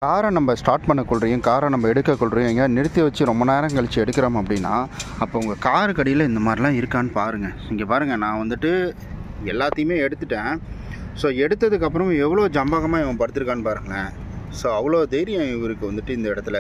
காரை நம்ம ஸ்டார்ட் பண்ணக்கொள்றையும் காரை நம்ம எடுக்கக்கொள்றையும் எங்கேயா நிறுத்தி வச்சு ரொம்ப நேரம் கழித்து எடுக்கிறோம் அப்படின்னா அப்போ உங்கள் காருக்கு அடியில் இந்த மாதிரிலாம் இருக்கான்னு பாருங்கள் இங்கே பாருங்கள் நான் வந்துட்டு எல்லாத்தையுமே எடுத்துட்டேன் ஸோ எடுத்ததுக்கப்புறம் எவ்வளோ ஜம்பகமாக இவன் படுத்திருக்கான்னு பாருங்களேன் ஸோ அவ்வளோ தைரியம் இவருக்கு வந்துட்டு இந்த இடத்துல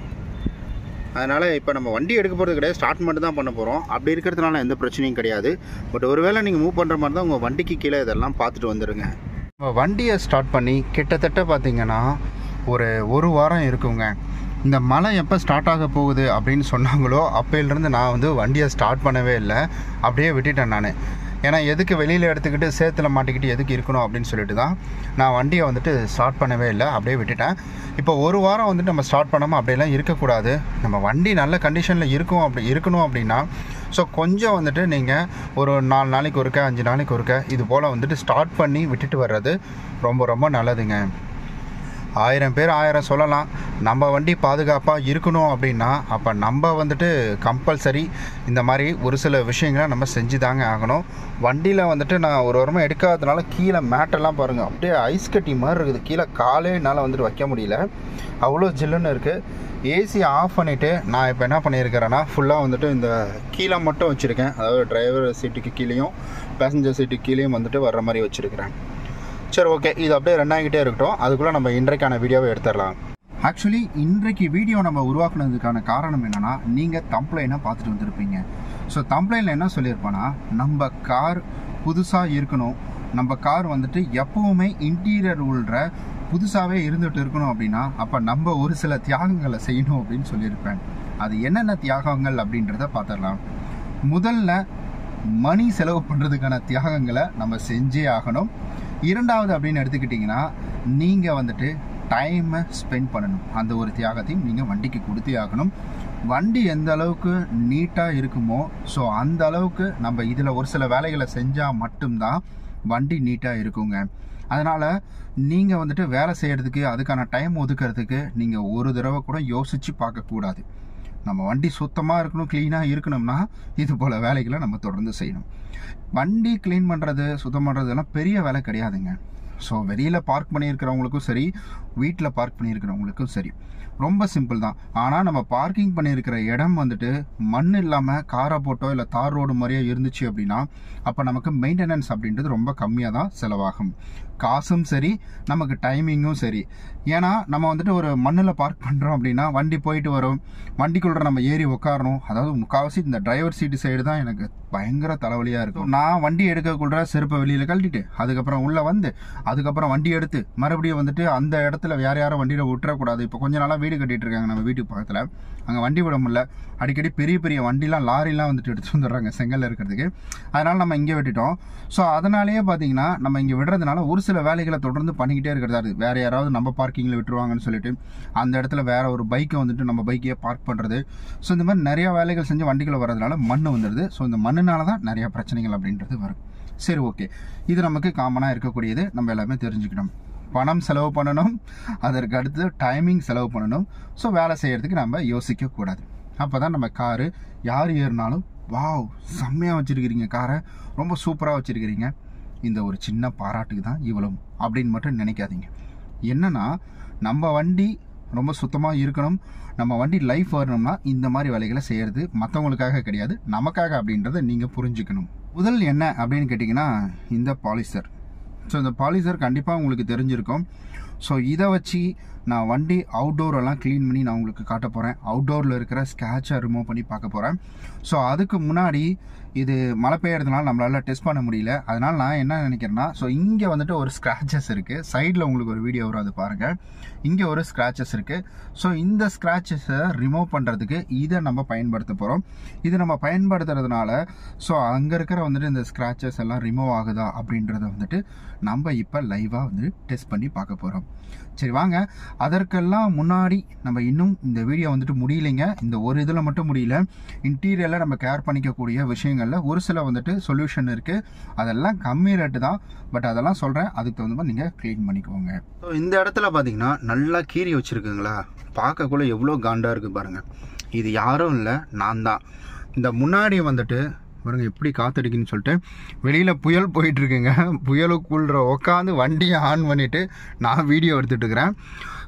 அதனால் இப்போ நம்ம வண்டி எடுக்க போகிறது கிடையாது ஸ்டார்ட் மட்டும் தான் பண்ண போகிறோம் அப்படி இருக்கிறதுனால எந்த பிரச்சனையும் கிடையாது பட் ஒருவேளை நீங்கள் மூவ் பண்ணுற மாதிரி தான் உங்கள் வண்டிக்கு கீழே இதெல்லாம் பார்த்துட்டு வந்துடுங்க நம்ம வண்டியை ஸ்டார்ட் பண்ணி கிட்டத்தட்ட பார்த்தீங்கன்னா ஒரு ஒரு வாரம் இருக்குங்க இந்த மழை எப்போ ஸ்டார்ட் ஆக போகுது அப்படின்னு சொன்னாங்களோ அப்போலேருந்து நான் வந்து வண்டியை ஸ்டார்ட் பண்ணவே இல்லை அப்படியே விட்டுட்டேன் நான் ஏன்னா எதுக்கு வெளியில் எடுத்துக்கிட்டு சேத்துல மாட்டிக்கிட்டு எதுக்கு இருக்கணும் அப்படின்னு சொல்லிட்டு தான் நான் வண்டியை வந்துட்டு ஸ்டார்ட் பண்ணவே இல்லை அப்படியே விட்டுட்டேன் இப்போ ஒரு வாரம் வந்துட்டு நம்ம ஸ்டார்ட் பண்ணாமல் அப்படியெல்லாம் இருக்கக்கூடாது நம்ம வண்டி நல்ல கண்டிஷனில் இருக்கும் அப்படி இருக்கணும் அப்படின்னா ஸோ கொஞ்சம் வந்துட்டு நீங்கள் ஒரு நாலு நாளைக்கு ஒருக்க அஞ்சு நாளைக்கு ஒருக்க இது போல் வந்துட்டு ஸ்டார்ட் பண்ணி விட்டுட்டு வர்றது ரொம்ப ரொம்ப நல்லதுங்க ஆயிரம் பேர் ஆயிரம் சொல்லலாம் நம்ம வண்டி பாதுகாப்பாக இருக்கணும் அப்படின்னா அப்போ நம்ம வந்துட்டு கம்பல்சரி இந்த மாதிரி ஒரு சில விஷயங்களை நம்ம செஞ்சு தாங்க ஆகணும் வண்டியில் வந்துட்டு நான் ஒரு வாரமாக எடுக்காததுனால கீழே மேட்டெல்லாம் பாருங்கள் அப்படியே ஐஸ் கட்டி மாதிரி இருக்குது கீழே காலே என்னால் வந்துட்டு வைக்க முடியல அவ்வளோ ஜில்லுன்னு இருக்குது ஏசி ஆஃப் பண்ணிவிட்டு நான் இப்போ என்ன பண்ணியிருக்கிறேன்னா ஃபுல்லாக வந்துட்டு இந்த கீழே மட்டும் வச்சுருக்கேன் அதாவது டிரைவர் சீட்டுக்கு கீழேயும் பேசஞ்சர் சீட்டுக்கு கீழேயும் வந்துட்டு வர்ற மாதிரி வச்சுருக்கிறேன் சரி ஓகே இது அப்படியே ரன் ஆகிட்டே இருக்கட்டும் அதுக்குள்ளே நம்ம இன்றைக்கான வீடியோவை எடுத்துடலாம் ஆக்சுவலி இன்றைக்கு வீடியோ நம்ம உருவாக்குனதுக்கான காரணம் என்னென்னா நீங்கள் தம்ப்ளைனை பார்த்துட்டு வந்திருப்பீங்க ஸோ தம்ப்ளைனில் என்ன சொல்லியிருப்பேன்னா நம்ம கார் புதுசாக இருக்கணும் நம்ம கார் வந்துட்டு எப்போவுமே இன்டீரியர் உள்ள புதுசாகவே இருந்துட்டு இருக்கணும் அப்படின்னா அப்போ நம்ம ஒரு சில தியாகங்களை செய்யணும் அப்படின்னு சொல்லியிருப்பேன் அது என்னென்ன தியாகங்கள் அப்படின்றத பார்த்துடலாம் முதல்ல மணி செலவு பண்ணுறதுக்கான தியாகங்களை நம்ம செஞ்சே ஆகணும் இரண்டாவது அப்படின்னு எடுத்துக்கிட்டிங்கன்னா நீங்கள் வந்துட்டு டைமை ஸ்பெண்ட் பண்ணணும் அந்த ஒரு தியாகத்தையும் நீங்கள் வண்டிக்கு கொடுத்தே ஆகணும் வண்டி எந்த அளவுக்கு நீட்டாக இருக்குமோ ஸோ அந்த அளவுக்கு நம்ம இதில் ஒரு சில வேலைகளை செஞ்சால் மட்டும்தான் வண்டி நீட்டாக இருக்குங்க அதனால் நீங்கள் வந்துட்டு வேலை செய்கிறதுக்கு அதுக்கான டைம் ஒதுக்கிறதுக்கு நீங்கள் ஒரு தடவை கூட யோசித்து பார்க்கக்கூடாது நம்ம வண்டி சுத்தமாக இருக்கணும் க்ளீனாக இருக்கணும்னா இது போல் வேலைகளை நம்ம தொடர்ந்து செய்யணும் வண்டி க்ளீன் பண்ணுறது சுத்தம் பண்ணுறதுலாம் பெரிய வேலை கிடையாதுங்க ஸோ வெளியில் பார்க் பண்ணியிருக்கிறவங்களுக்கும் சரி வீட்டில் பார்க் பண்ணியிருக்கிறவங்களுக்கும் சரி ரொம்ப சிம்பிள் தான் ஆனால் நம்ம பார்க்கிங் பண்ணியிருக்கிற இடம் வந்துட்டு மண் இல்லாமல் காரை போட்டோ இல்லை தார் ரோடு மாதிரியே இருந்துச்சு அப்படின்னா அப்போ நமக்கு மெயின்டெனன்ஸ் அப்படின்றது ரொம்ப கம்மியாக தான் செலவாகும் காசும் சரி நமக்கு டைமிங்கும் சரி ஏன்னா நம்ம வந்துட்டு ஒரு மண்ணில் பார்க் பண்ணுறோம் அப்படின்னா வண்டி போயிட்டு வரும் வண்டிக்குள்ள நம்ம ஏறி உட்காரணும் அதாவது முக்கால்வாசி இந்த டிரைவர் சீட்டு சைடு தான் எனக்கு பயங்கர தலைவலியாக இருக்கும் நான் வண்டி எடுக்கக்குள்ள செருப்பை வெளியில் கழட்டிட்டு அதுக்கப்புறம் உள்ளே வந்து அதுக்கப்புறம் வண்டி எடுத்து மறுபடியும் வந்துட்டு அந்த இடத்துல வேற யாரும் வண்டியில் விட்டுறக்கூடாது இப்போ கொஞ்ச நாளாக வீடு கட்டிட்டு இருக்காங்க நம்ம வீட்டுக்கு பக்கத்தில் அங்கே வண்டி விட முடியல அடிக்கடி பெரிய பெரிய வண்டிலாம் லாரிலாம் வந்துட்டு எடுத்துட்டு வந்துடுறாங்க செங்கல்ல இருக்கிறதுக்கு அதனால் நம்ம இங்கே விட்டுட்டோம் ஸோ அதனாலேயே பார்த்தீங்கன்னா நம்ம இங்கே விடுறதுனால ஒரு சில வேலைகளை தொடர்ந்து பண்ணிக்கிட்டே இருக்கிறதா இருக்குது வேறு யாராவது நம்ம பார்க்கிங்கில் விட்டுருவாங்கன்னு சொல்லிட்டு அந்த இடத்துல வேற ஒரு பைக்கை வந்துட்டு நம்ம பைக்கையே பார்க் பண்ணுறது ஸோ இந்த மாதிரி நிறைய வேலைகள் செஞ்சு வண்டிக்குள்ள வர்றதுனால மண் வந்துடுது ஸோ இந்த மண்ணுனால தான் நிறைய பிரச்சனைகள் அப்படின்றது வரும் சரி ஓகே இது நமக்கு காமனாக இருக்கக்கூடியது நம்ம எல்லாமே தெரிஞ்சுக்கணும் பணம் செலவு பண்ணணும் அதற்கு அடுத்து டைமிங் செலவு பண்ணணும் ஸோ வேலை செய்யறதுக்கு நம்ம யோசிக்க கூடாது அப்போ தான் நம்ம காரு யார் ஏறினாலும் வாவ் செம்மையாக வச்சுருக்கிறீங்க காரை ரொம்ப சூப்பராக வச்சுருக்கிறீங்க இந்த ஒரு சின்ன பாராட்டுக்கு தான் இவ்வளவு அப்படின்னு மட்டும் நினைக்காதீங்க என்னன்னா நம்ம வண்டி ரொம்ப சுத்தமாக இருக்கணும் நம்ம வண்டி லைஃப் வரணும்னா இந்த மாதிரி வேலைகளை செய்கிறது மற்றவங்களுக்காக கிடையாது நமக்காக அப்படின்றத நீங்கள் புரிஞ்சுக்கணும் முதல் என்ன அப்படின்னு கேட்டிங்கன்னா இந்த பாலிசர் ஸோ இந்த பாலிசர் கண்டிப்பாக உங்களுக்கு தெரிஞ்சிருக்கும் ஸோ இதை வச்சு நான் வண்டி அவுட்டோர் எல்லாம் க்ளீன் பண்ணி நான் உங்களுக்கு காட்ட போகிறேன் அவுட்டோரில் இருக்கிற ஸ்கேட்சை ரிமூவ் பண்ணி பார்க்க போகிறேன் ஸோ அதுக்கு முன்னாடி இது மழை பெய்யறதுனால நம்மளால டெஸ்ட் பண்ண முடியல அதனால் நான் என்ன நினைக்கிறேன்னா ஸோ இங்கே வந்துட்டு ஒரு ஸ்க்ராச்சஸ் இருக்குது சைடில் உங்களுக்கு ஒரு வீடியோ வரும் அது பாருங்கள் இங்கே ஒரு ஸ்க்ராச்சஸ் இருக்குது ஸோ இந்த ஸ்க்ராச்சஸை ரிமூவ் பண்ணுறதுக்கு இதை நம்ம பயன்படுத்த போகிறோம் இது நம்ம பயன்படுத்துறதுனால ஸோ அங்கே இருக்கிற வந்துட்டு இந்த ஸ்க்ராச்சஸ் எல்லாம் ரிமூவ் ஆகுதா அப்படின்றத வந்துட்டு நம்ம இப்போ லைவாக வந்து டெஸ்ட் பண்ணி பார்க்க போகிறோம் சரி வாங்க அதற்கெல்லாம் முன்னாடி நம்ம இன்னும் இந்த வீடியோ வந்துட்டு முடியலைங்க இந்த ஒரு இதில் மட்டும் முடியல இன்டீரியரில் நம்ம கேர் பண்ணிக்கக்கூடிய விஷயங்களில் ஒரு சில வந்துட்டு சொல்யூஷன் இருக்குது அதெல்லாம் கம்மி ரேட்டு தான் பட் அதெல்லாம் சொல்கிறேன் அதுக்கு தகுந்த மாதிரி நீங்கள் க்ளீன் பண்ணிக்கோங்க ஸோ இந்த இடத்துல பார்த்தீங்கன்னா நல்லா கீறி வச்சுருக்குங்களா பார்க்கக்குள்ள எவ்வளோ காண்டாக இருக்குது பாருங்கள் இது யாரும் இல்லை நான் தான் இந்த முன்னாடி வந்துட்டு பாருங்க எப்படி காத்தடிக்குன்னு சொல்லிட்டு வெளியில் புயல் போயிட்டுருக்குங்க புயலுக்குள்ள உட்காந்து வண்டியை ஆன் பண்ணிவிட்டு நான் வீடியோ எடுத்துகிட்டு இருக்கிறேன்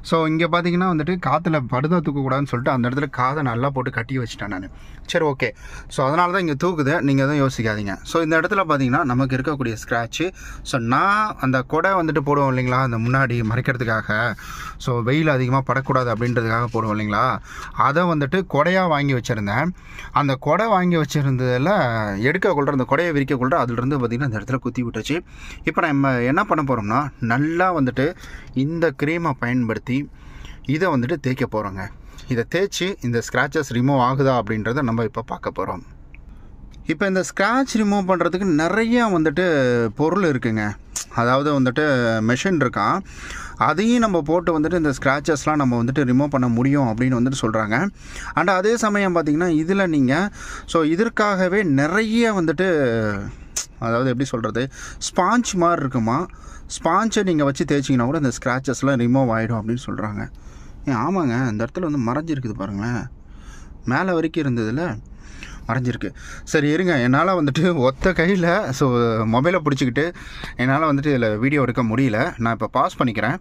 ஸோ இங்கே பார்த்தீங்கன்னா வந்துட்டு காற்றுல படுதா தூக்கக்கூடாதுன்னு சொல்லிட்டு அந்த இடத்துல காதை நல்லா போட்டு கட்டி வச்சுட்டேன் நான் சரி ஓகே ஸோ அதனால தான் இங்கே தூக்குது நீங்கள் எதுவும் யோசிக்காதீங்க ஸோ இந்த இடத்துல பார்த்தீங்கன்னா நமக்கு இருக்கக்கூடிய ஸ்க்ராட்சு ஸோ நான் அந்த கொடை வந்துட்டு போடுவோம் இல்லைங்களா அந்த முன்னாடி மறைக்கிறதுக்காக ஸோ வெயில் அதிகமாக படக்கூடாது அப்படின்றதுக்காக போடுவோம் இல்லைங்களா அதை வந்துட்டு கொடையாக வாங்கி வச்சுருந்தேன் அந்த கொடை வாங்கி வச்சுருந்ததில் எடுக்க கொள்கிற அந்த கொடையை விரிக்க கொள்கிற அதுலேருந்து பார்த்திங்கன்னா அந்த இடத்துல குத்தி விட்டுச்சு இப்போ நம்ம என்ன பண்ண போகிறோம்னா நல்லா வந்துட்டு இந்த க்ரீமை பயன்படுத்தி இதை வந்துட்டு தேய்க்க போகிறோங்க இதை தேய்ச்சி இந்த ஸ்க்ராச்சஸ் ரிமூவ் ஆகுதா அப்படின்றத நம்ம இப்போ பார்க்க போகிறோம் இப்போ இந்த ஸ்க்ராட்ச் ரிமூவ் பண்ணுறதுக்கு நிறைய வந்துட்டு பொருள் இருக்குங்க அதாவது வந்துட்டு மெஷின் இருக்கான் அதையும் நம்ம போட்டு வந்துட்டு இந்த ஸ்க்ராச்சஸ்லாம் நம்ம வந்துட்டு ரிமூவ் பண்ண முடியும் அப்படின்னு வந்துட்டு சொல்கிறாங்க அண்ட் அதே சமயம் பார்த்திங்கன்னா இதில் நீங்கள் ஸோ இதற்காகவே நிறைய வந்துட்டு அதாவது எப்படி சொல்கிறது ஸ்பாஞ்ச் மாதிரி இருக்குமா ஸ்பாஞ்சை நீங்கள் வச்சு தேய்ச்சிங்கன்னா கூட இந்த ஸ்க்ராச்சஸ்லாம் ரிமூவ் ஆகிடும் அப்படின்னு சொல்கிறாங்க ஏன் ஆமாங்க இந்த இடத்துல வந்து மறைஞ்சிருக்குது பாருங்களேன் மேலே வரைக்கும் இருந்ததில் மறைஞ்சிருக்கு சரி இருங்க என்னால் வந்துட்டு ஒத்த கையில் ஸோ மொபைலை பிடிச்சிக்கிட்டு என்னால் வந்துட்டு இதில் வீடியோ எடுக்க முடியல நான் இப்போ பாஸ் பண்ணிக்கிறேன்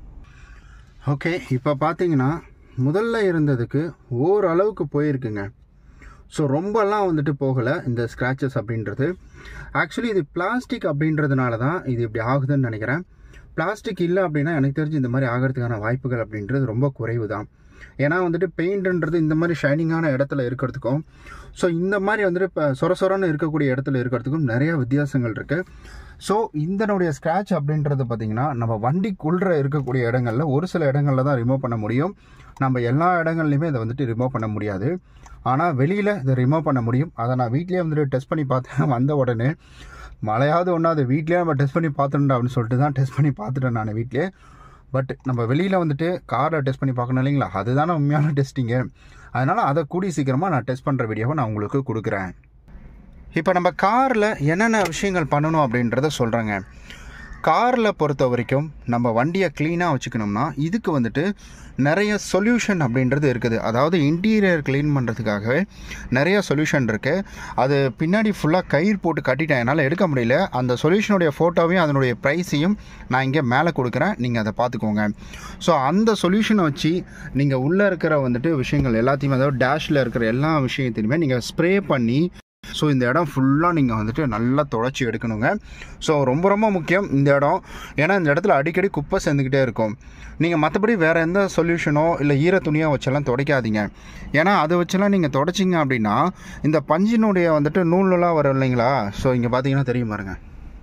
ஓகே இப்போ பார்த்தீங்கன்னா முதல்ல இருந்ததுக்கு ஓரளவுக்கு போயிருக்குங்க ஸோ ரொம்பலாம் வந்துட்டு போகலை இந்த ஸ்க்ராச்சஸ் அப்படின்றது ஆக்சுவலி இது பிளாஸ்டிக் அப்படின்றதுனால தான் இது இப்படி ஆகுதுன்னு நினைக்கிறேன் பிளாஸ்டிக் இல்லை அப்படின்னா எனக்கு தெரிஞ்சு இந்த மாதிரி ஆகிறதுக்கான வாய்ப்புகள் அப்படின்றது ரொம்ப குறைவு தான் ஏன்னா வந்துட்டு பெயிண்ட்ன்றது இந்த மாதிரி ஷைனிங்கான இடத்துல இருக்கிறதுக்கும் ஸோ இந்த மாதிரி வந்துட்டு இப்போ சொர சொரன்னு இருக்கக்கூடிய இடத்துல இருக்கிறதுக்கும் நிறைய வித்தியாசங்கள் இருக்குது ஸோ இதனுடைய ஸ்க்ராட்ச் அப்படின்றது பார்த்திங்கன்னா நம்ம வண்டிக்குள்ள இருக்கக்கூடிய இடங்களில் ஒரு சில இடங்களில் தான் ரிமூவ் பண்ண முடியும் நம்ம எல்லா இடங்கள்லையுமே இதை வந்துட்டு ரிமூவ் பண்ண முடியாது ஆனால் வெளியில் இதை ரிமூவ் பண்ண முடியும் அதை நான் வீட்லேயே வந்துட்டு டெஸ்ட் பண்ணி பார்த்தேன் வந்த உடனே மழையாவது ஒன்றா அதை வீட்லேயே நம்ம டெஸ்ட் பண்ணி பார்த்துட்டோம் அப்படின்னு சொல்லிட்டு தான் டெஸ்ட் பண்ணி பார்த்துட்டேன் நான் வீட்லேயே பட் நம்ம வெளியில் வந்துட்டு காரில் டெஸ்ட் பண்ணி பார்க்கணும் இல்லைங்களா அதுதானே உண்மையான டெஸ்டிங்கு அதனால் அதை கூடி சீக்கிரமாக நான் டெஸ்ட் பண்ணுற வீடியோவை நான் உங்களுக்கு கொடுக்குறேன் இப்போ நம்ம காரில் என்னென்ன விஷயங்கள் பண்ணணும் அப்படின்றத சொல்கிறேங்க காரில் பொறுத்த வரைக்கும் நம்ம வண்டியை க்ளீனாக வச்சுக்கணும்னா இதுக்கு வந்துட்டு நிறைய சொல்யூஷன் அப்படின்றது இருக்குது அதாவது இன்டீரியர் க்ளீன் பண்ணுறதுக்காகவே நிறைய சொல்யூஷன் இருக்குது அது பின்னாடி ஃபுல்லாக கயிறு போட்டு கட்டிட்டேன் என்னால் எடுக்க முடியல அந்த சொல்யூஷனுடைய ஃபோட்டோவையும் அதனுடைய ப்ரைஸையும் நான் இங்கே மேலே கொடுக்குறேன் நீங்கள் அதை பார்த்துக்கோங்க ஸோ அந்த சொல்யூஷனை வச்சு நீங்கள் உள்ளே இருக்கிற வந்துட்டு விஷயங்கள் எல்லாத்தையுமே அதாவது டேஷில் இருக்கிற எல்லா விஷயத்தையுமே நீங்கள் ஸ்ப்ரே பண்ணி ஸோ இந்த இடம் ஃபுல்லாக நீங்கள் வந்துட்டு நல்லா தொடச்சி எடுக்கணுங்க ஸோ ரொம்ப ரொம்ப முக்கியம் இந்த இடம் ஏன்னா இந்த இடத்துல அடிக்கடி குப்பை சேர்ந்துக்கிட்டே இருக்கும் நீங்கள் மற்றபடி வேறு எந்த சொல்யூஷனோ இல்லை ஈர துணியோ வச்செல்லாம் துடைக்காதீங்க ஏன்னா அதை வச்செல்லாம் நீங்கள் தொடச்சிங்க அப்படின்னா இந்த பஞ்சினுடைய வந்துட்டு நூல்லாம் வரும் இல்லைங்களா ஸோ இங்கே பார்த்தீங்கன்னா தெரியும் பாருங்க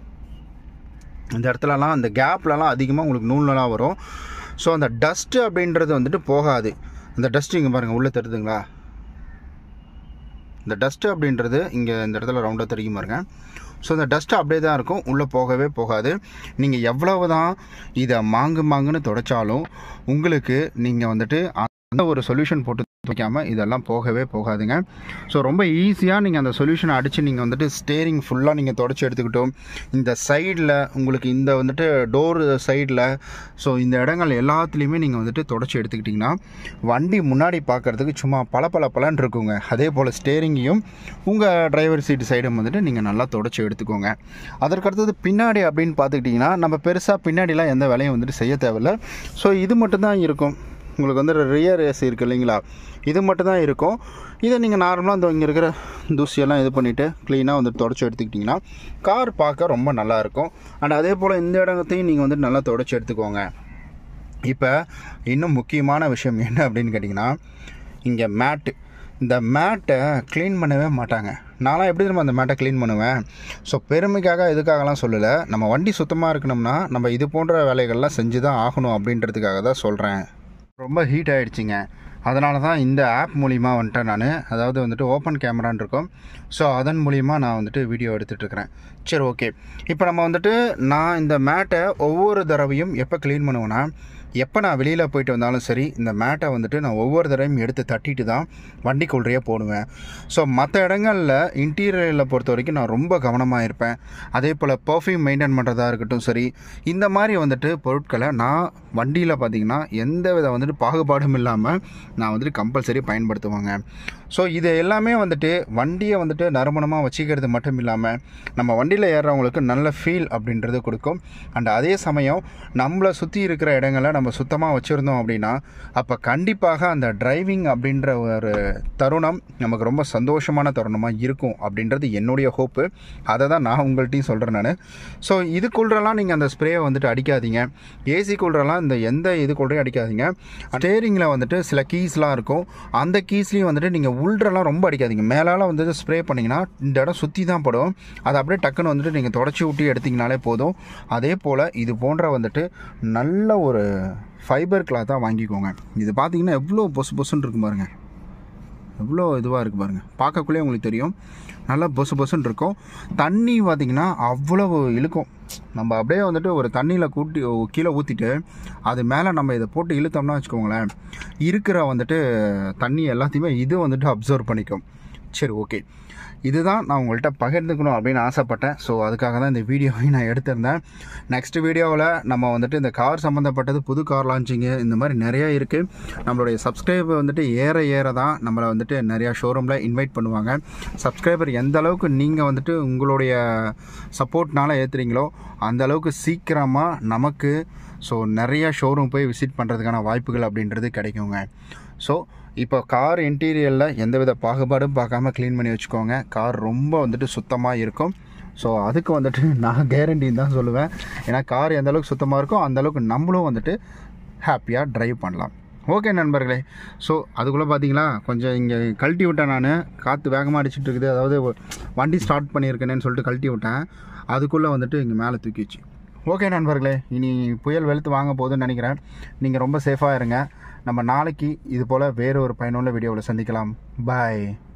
இந்த இடத்துலலாம் அந்த கேப்லலாம் அதிகமாக உங்களுக்கு நூல்லாம் வரும் ஸோ அந்த டஸ்ட்டு அப்படின்றது வந்துட்டு போகாது அந்த டஸ்ட்டு இங்கே பாருங்கள் உள்ளே தருதுங்களா இந்த டஸ்ட்டு அப்படின்றது இங்கே இந்த இடத்துல ரவுண்டாக தெரியும் பாருங்க ஸோ இந்த டஸ்ட்டு அப்படியே தான் இருக்கும் உள்ளே போகவே போகாது நீங்கள் எவ்வளவு தான் இதை மாங்கு மாங்குன்னு தொடச்சாலும் உங்களுக்கு நீங்கள் வந்துட்டு அந்த ஒரு சொல்யூஷன் போட்டு வைக்காமல் இதெல்லாம் போகவே போகாதுங்க ஸோ ரொம்ப ஈஸியாக நீங்கள் அந்த சொல்யூஷனை அடித்து நீங்கள் வந்துட்டு ஸ்டேரிங் ஃபுல்லாக நீங்கள் தொடச்சி எடுத்துக்கிட்டோம் இந்த சைடில் உங்களுக்கு இந்த வந்துட்டு டோர் சைடில் ஸோ இந்த இடங்கள் எல்லாத்துலேயுமே நீங்கள் வந்துட்டு தொடச்சி எடுத்துக்கிட்டிங்கன்னா வண்டி முன்னாடி பார்க்குறதுக்கு சும்மா பல பல பலன் இருக்குங்க அதே போல் ஸ்டேரிங்கையும் உங்கள் டிரைவர் சீட்டு சைடும் வந்துட்டு நீங்கள் நல்லா தொடச்சி எடுத்துக்கோங்க அதற்கடுத்தது பின்னாடி அப்படின்னு பார்த்துக்கிட்டிங்கன்னா நம்ம பெருசாக பின்னாடிலாம் எந்த வேலையும் வந்துட்டு செய்ய தேவையில்ல ஸோ இது மட்டும்தான் இருக்கும் உங்களுக்கு வந்து ரியர் ஏசி இருக்குது இல்லைங்களா இது மட்டும் தான் இருக்கும் இதை நீங்கள் நார்மலாக இந்த இங்கே இருக்கிற தூசியெல்லாம் இது பண்ணிவிட்டு க்ளீனாக வந்து தொடச்சி எடுத்துக்கிட்டிங்கன்னா கார் பார்க்க ரொம்ப நல்லாயிருக்கும் அண்ட் அதே போல் இந்த இடத்தையும் நீங்கள் வந்துட்டு நல்லா தொடச்சி எடுத்துக்கோங்க இப்போ இன்னும் முக்கியமான விஷயம் என்ன அப்படின்னு கேட்டிங்கன்னா இங்கே மேட்டு இந்த மேட்டை க்ளீன் பண்ணவே மாட்டாங்க நான்லாம் எப்படி தெரியுமா அந்த மேட்டை க்ளீன் பண்ணுவேன் ஸோ பெருமைக்காக இதுக்காகலாம் சொல்லலை நம்ம வண்டி சுத்தமாக இருக்கணும்னா நம்ம இது போன்ற வேலைகள்லாம் செஞ்சு தான் ஆகணும் அப்படின்றதுக்காக தான் சொல்கிறேன் ரொம்ப ஹீட் ஆகிடுச்சிங்க அதனால தான் இந்த ஆப் மூலிமா வந்துட்டேன் நான் அதாவது வந்துட்டு ஓப்பன் கேமரான்னு இருக்கும் ஸோ அதன் மூலிமா நான் வந்துட்டு வீடியோ எடுத்துகிட்ருக்கிறேன் சரி ஓகே இப்போ நம்ம வந்துட்டு நான் இந்த மேட்டை ஒவ்வொரு தடவையும் எப்போ க்ளீன் பண்ணுவேன்னா எப்போ நான் வெளியில் போயிட்டு வந்தாலும் சரி இந்த மேட்டை வந்துட்டு நான் ஒவ்வொரு தடவையும் எடுத்து தட்டிட்டு தான் வண்டிக்குள்ளேயே போடுவேன் ஸோ மற்ற இடங்களில் இன்டீரியரில் பொறுத்த வரைக்கும் நான் ரொம்ப கவனமாக இருப்பேன் அதே போல் பர்ஃப்யூம் மெயின்டைன் பண்ணுறதா இருக்கட்டும் சரி இந்த மாதிரி வந்துட்டு பொருட்களை நான் வண்டியில் பார்த்திங்கன்னா எந்த வித வந்துட்டு பாகுபாடும் இல்லாமல் நான் வந்துட்டு கம்பல்சரி பயன்படுத்துவேங்க ஸோ இது எல்லாமே வந்துட்டு வண்டியை வந்துட்டு நறுமணமாக வச்சுக்கிறது மட்டும் இல்லாமல் நம்ம வண்டியில் ஏறுறவங்களுக்கு நல்ல ஃபீல் அப்படின்றது கொடுக்கும் அண்ட் அதே சமயம் நம்மளை சுற்றி இருக்கிற இடங்களில் நம்ம சுத்தமாக வச்சுருந்தோம் அப்படின்னா அப்போ கண்டிப்பாக அந்த டிரைவிங் அப்படின்ற ஒரு தருணம் நமக்கு ரொம்ப சந்தோஷமான தருணமாக இருக்கும் அப்படின்றது என்னுடைய ஹோப்பு அதை தான் நான் உங்கள்கிட்டையும் சொல்கிறேன் நான் ஸோ இதுக்குள்ளலாம் நீங்கள் அந்த ஸ்ப்ரேயை வந்துட்டு அடிக்காதீங்க ஏசிக்குள்ளலாம் இந்த எந்த இதுக்குள்ளரையும் அடிக்காதீங்க ஸ்டேரிங்கில் வந்துட்டு சில கீஸ்லாம் இருக்கும் அந்த கீஸ்லேயும் வந்துட்டு நீங்கள் உள்றலாம் ரொம்ப அடிக்காதீங்க மேலால் வந்துட்டு ஸ்ப்ரே பண்ணிங்கன்னா இந்த இடம் சுற்றி தான் படும் அதை அப்படியே டக்குன்னு வந்துட்டு நீங்கள் தொடச்சி விட்டு எடுத்திங்கனாலே போதும் அதே போல் இது போன்ற வந்துட்டு நல்ல ஒரு ஃபைபர் கிளாத்தாக வாங்கிக்கோங்க இது பார்த்தீங்கன்னா எவ்வளோ பொசு பொசுன்னு இருக்கும் பாருங்க எவ்வளோ இதுவாக இருக்குது பாருங்கள் பார்க்கக்குள்ளே உங்களுக்கு தெரியும் நல்லா பொசு பொசுன்னு இருக்கும் தண்ணி பார்த்திங்கன்னா அவ்வளவு இழுக்கும் நம்ம அப்படியே வந்துட்டு ஒரு தண்ணியில் கூட்டி கீழே ஊற்றிட்டு அது மேலே நம்ம இதை போட்டு இழுத்தோம்னா வச்சுக்கோங்களேன் இருக்கிற வந்துட்டு தண்ணி எல்லாத்தையுமே இது வந்துட்டு அப்சர்வ் பண்ணிக்கும் சரி ஓகே இதுதான் நான் உங்கள்கிட்ட பகிர்ந்துக்கணும் அப்படின்னு ஆசைப்பட்டேன் ஸோ அதுக்காக தான் இந்த வீடியோவையும் நான் எடுத்திருந்தேன் நெக்ஸ்ட் வீடியோவில் நம்ம வந்துட்டு இந்த கார் சம்மந்தப்பட்டது புது கார் லான்ச்சிங்கு இந்த மாதிரி நிறையா இருக்குது நம்மளுடைய சப்ஸ்கிரைபர் வந்துட்டு ஏற ஏற தான் நம்மளை வந்துட்டு நிறையா ஷோரூமில் இன்வைட் பண்ணுவாங்க சப்ஸ்கிரைபர் எந்த அளவுக்கு நீங்கள் வந்துட்டு உங்களுடைய சப்போர்ட்னால ஏற்றுறீங்களோ அந்த அளவுக்கு சீக்கிரமாக நமக்கு ஸோ நிறையா ஷோரூம் போய் விசிட் பண்ணுறதுக்கான வாய்ப்புகள் அப்படின்றது கிடைக்குங்க ஸோ இப்போ கார் இன்டீரியரில் எந்தவித பாகுபாடும் பார்க்காம க்ளீன் பண்ணி வச்சுக்கோங்க கார் ரொம்ப வந்துட்டு சுத்தமாக இருக்கும் ஸோ அதுக்கு வந்துட்டு நான் கேரண்டின்னு தான் சொல்லுவேன் ஏன்னா கார் எந்த அளவுக்கு சுத்தமாக இருக்கோ அந்த அளவுக்கு நம்மளும் வந்துட்டு ஹாப்பியாக ட்ரைவ் பண்ணலாம் ஓகே நண்பர்களே ஸோ அதுக்குள்ளே பார்த்தீங்களா கொஞ்சம் இங்கே கழட்டி விட்டேன் நான் காற்று வேகமாக அடிச்சிட்டு இருக்குது அதாவது வண்டி ஸ்டார்ட் பண்ணியிருக்கேனேன்னு சொல்லிட்டு கழட்டி விட்டேன் அதுக்குள்ளே வந்துட்டு இங்கே மேலே தூக்கிச்சு ஓகே நண்பர்களே இனி புயல் வெளுத்து வாங்க போகுதுன்னு நினைக்கிறேன் நீங்கள் ரொம்ப சேஃபாக இருங்க நம்ம நாளைக்கு இது போல் வேறு ஒரு பயனுள்ள வீடியோவில் சந்திக்கலாம் பாய்